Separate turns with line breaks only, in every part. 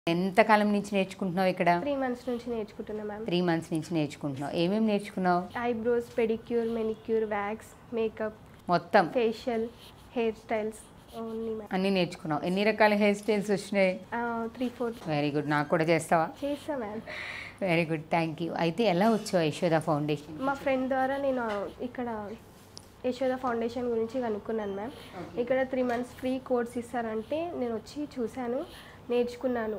ఎంతకాలం నుంచి నేర్చుకుంటున్నావు ఇక్కడ
త్రీ మంత్స్ నుంచి నేర్చుకుంటున్నా మ్యామ్
త్రీ మంత్స్ నుంచి నేర్చుకుంటున్నావు ఏమేమి నేర్చుకున్నావు
eyebrows pedicure manicure wax makeup
మొత్తం
facial hair styles only ma'am
అన్నీ నేర్చుకున్నావు ఎన్ని రకాల హెయిర్ స్టైల్స్ వచ్చినాయి
త్రీ ఫోర్
వెరీ గుడ్ నాకు కూడా చేస్తావా
చేస్తా ma'am
very good thank you అయితే ఎలా వచ్చావు యశోద ఫౌండేషన్
మా ఫ్రెండ్ ద్వారా నేను ఇక్కడ యశోద ఫౌండేషన్ గురించి కనుక్కున్నాను మ్యామ్ ఇక్కడ త్రీ మంత్స్ ఫ్రీ కోర్స్ ఇస్తారంటే నేను వచ్చి చూశాను నేర్చుకున్నాను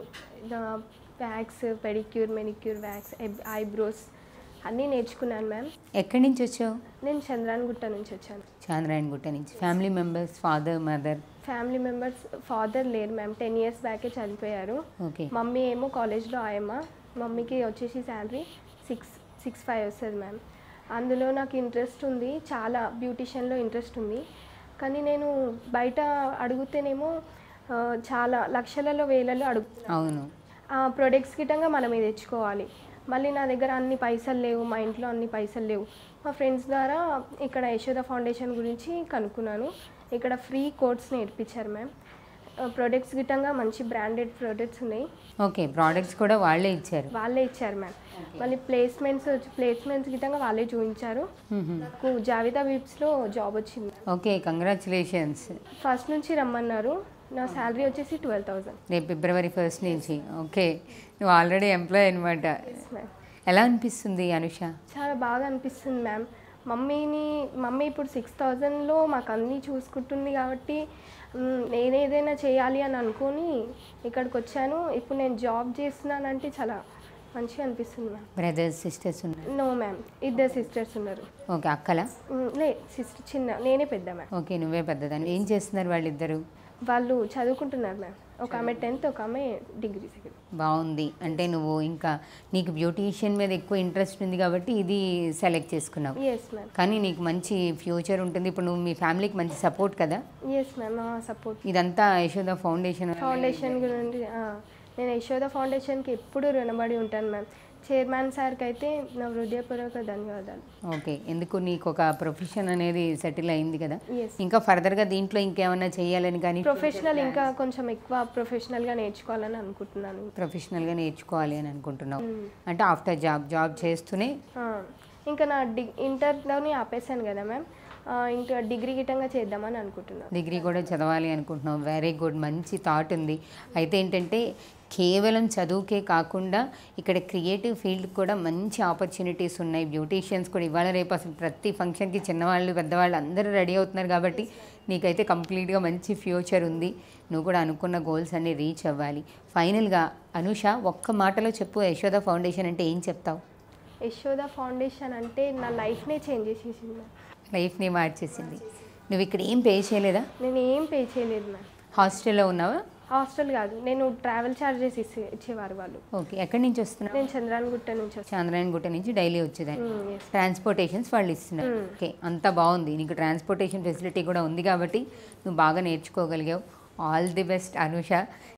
wax pedicure manicure wax eyebrows అన్నీ నేర్చుకున్నాను మ్యామ్
ఎక్కడి నుంచి వచ్చావు
నేను చంద్రాన్ గుట్ట నుంచి వచ్చాను
చాంద్రాయణ గుట్ట నుంచి family members father mother
family members father లేరు మ్యామ్ టెన్ ఇయర్స్ బ్యాకే చనిపోయారు
ఓకే
మమ్మీ ఏమో కాలేజ్లో ఆయమ్మ మమ్మీకి వచ్చేసి శాలరీ సిక్స్ సిక్స్ ఫైవ్ వస్తుంది మ్యామ్ అందులో నాకు ఇంట్రెస్ట్ ఉంది చాలా బ్యూటిషియన్లో ఇంట్రెస్ట్ ఉంది కానీ నేను బయట అడుగుతేనేమో ఆ, చాలా లక్షలలో వేలలో అడుగుతున్నాను
అవును
ఆ ప్రొడక్ట్స్ గిట్టంగా మనమే తెచ్చుకోవాలి మళ్ళీ నా దగ్గర అన్ని పైసలు లేవు మా ఇంట్లో అన్ని పైసలు లేవు మా ఫ్రెండ్స్ ద్వారా ఇక్కడ యశోద ఫౌండేషన్ గురించి కనుక్కున్నాను ఇక్కడ ఫ్రీ కోర్స్ నేర్పించారు మ్యామ్ ప్రొడక్ట్స్ గిట్టంగా మంచి బ్రాండెడ్ ప్రొడక్ట్స్ ఉన్నాయి
ఓకే ప్రోడక్ట్స్ కూడా వాళ్ళే ఇచ్చారు
వాళ్ళే ఇచ్చారు మ్యామ్ మళ్ళీ ప్లేస్మెంట్స్ ప్లేస్మెంట్స్ గిట్టంగా వాళ్ళే చూపించారు నాకు జావిదా విప్స్లో జాబ్ వచ్చింది
ఓకే కంగ్రాచులేషన్స్
ఫస్ట్ నుంచి రమ్మన్నారు నా శాలరీ వచ్చేసి ట్వెల్వ్ థౌజండ్
రేపు ఫిబ్రవరి ఫస్ట్ నుంచి ఓకే నువ్వు ఆల్రెడీ ఎంప్లాయ్ అనమాట
మ్యామ్
ఎలా అనిపిస్తుంది అనుష
చాలా బాగా అనిపిస్తుంది మ్యామ్ మమ్మీని మమ్మీ ఇప్పుడు సిక్స్ థౌజండ్లో మాకు అన్నీ చూసుకుంటుంది కాబట్టి మ్, నేను ఏదైనా చేయాలి అని అనుకొని ఇక్కడికి వచ్చాను ఇప్పుడు నేను జాబ్ చేస్తున్నానంటే చాలా మంచిగా అనిపిస్తుంది మ్యామ్
బ్రదర్స్ సిస్టర్స్ ఉన్నారు
నో మ్యామ్ ఇద్దరు సిస్టర్స్ ఉన్నారు
ఓకే అక్కలా
మ్, లే సిస్టర్ చిన్న నేనే పెద్ద మ్యామ్
ఓకే నువ్వే పెద్దదాన్ని ఏం చేస్తున్నారు వాళ్ళిద్దరు
వాళ్ళు చదువుకుంటున్నారు మ్యామ్ ఒక ఆమె టెన్త్ ఒక ఆమె డిగ్రీ సెకండ్
బాగుంది అంటే నువ్వు ఇంకా నీకు బ్యూటీషియన్ మీద ఎక్కువ ఇంట్రెస్ట్ ఉంది కాబట్టి ఇది సెలెక్ట్ చేసుకున్నావు
ఎస్ మ్యామ్
కానీ నీకు మంచి ఫ్యూచర్ ఉంటుంది ఇప్పుడు నువ్వు మీ ఫ్యామిలీకి మంచి సపోర్ట్ కదా
ఎస్ మ్యామ్ సపోర్ట్
ఇదంతా యశోద ఫౌండేషన్
ఫౌండేషన్ గురించి ఆ, నేను యశోద ఫౌండేషన్కి ఎప్పుడూ రుణపడి ఉంటాను మ్యామ్ చైర్మన్ సార్కి అయితే నా హృదయపూర్వక ధన్యవాదాలు
ఓకే ఎందుకు నీకు ఒక ప్రొఫెషన్ అనేది సెటిల్ అయింది కదా
ఎస్
ఇంకా ఫర్దర్గా దీంట్లో ఇంకేమైనా చేయాలని కానీ
ప్రొఫెషనల్ ఇంకా కొంచెం ఎక్కువ ప్రొఫెషనల్గా నేర్చుకోవాలని అనుకుంటున్నాను
ప్రొఫెషనల్గా నేర్చుకోవాలి అని అనుకుంటున్నావు
మ్మ్.
అంటే ఆఫ్టర్ జాబ్ జాబ్ చేస్తూనే
ఆ, ఇంకా నా డి ఇంటర్లోనే ఆపేసాను కదా మ్యామ్ ఆ, ఇంకా డిగ్రీ గిట్టంగా చేద్దామని అనుకుంటున్నాను
డిగ్రీ కూడా చదవాలి అనుకుంటున్నావు వెరీ గుడ్ మంచి థాట్ ఉంది అయితే ఏంటంటే కేవలం చదువుకే కాకుండా ఇక్కడ క్రియేటివ్ ఫీల్డ్ కూడా మంచి ఆపర్చునిటీస్ ఉన్నాయి బ్యూటీషియన్స్ కూడా ఇవాళ రేపు అసలు ప్రతి ఫంక్షన్కి చిన్నవాళ్ళు పెద్దవాళ్ళు అందరూ రెడీ అవుతున్నారు కాబట్టి నీకైతే కంప్లీట్గా మంచి ఫ్యూచర్ ఉంది నువ్వు కూడా అనుకున్న గోల్స్ అన్నీ రీచ్ అవ్వాలి ఫైనల్గా అనుష ఒక్క మాటలో చెప్పు యశోద ఫౌండేషన్ అంటే ఏం చెప్తావు
యశోద ఫౌండేషన్ అంటే నా లైఫ్నే చేంజ్ చేసేసింది మ్యామ్
లైఫ్ని మార్చేసింది నువ్వు ఇక్కడ ఏం పే చేయలేదా
నేను ఏం పే చేయలేదు మ్యామ్
హాస్టల్లో ఉన్నావా
హాస్టల్ కాదు నేను ట్రావెల్ ఛార్జెస్ ఇచ్చే ఇచ్చేవారు వాళ్ళు
ఓకే ఎక్కడి నుంచి వస్తున్నావు
నేను చంద్రాయణగుట్ట నుంచి వచ్చాను
చాంద్రాయణ గుట్ట నుంచి డైలీ వచ్చేదాన్ని
ఎస్
ట్రాన్స్పోర్టేషన్స్ వాళ్ళు ఇస్తున్నారు
Hmm.
ఓకే అంతా బాగుంది నీకు ట్రాన్స్పోర్టేషన్ ఫెసిలిటీ కూడా ఉంది కాబట్టి నువ్వు బాగా నేర్చుకోగలిగావు ఆల్ ది బెస్ట్ అనుష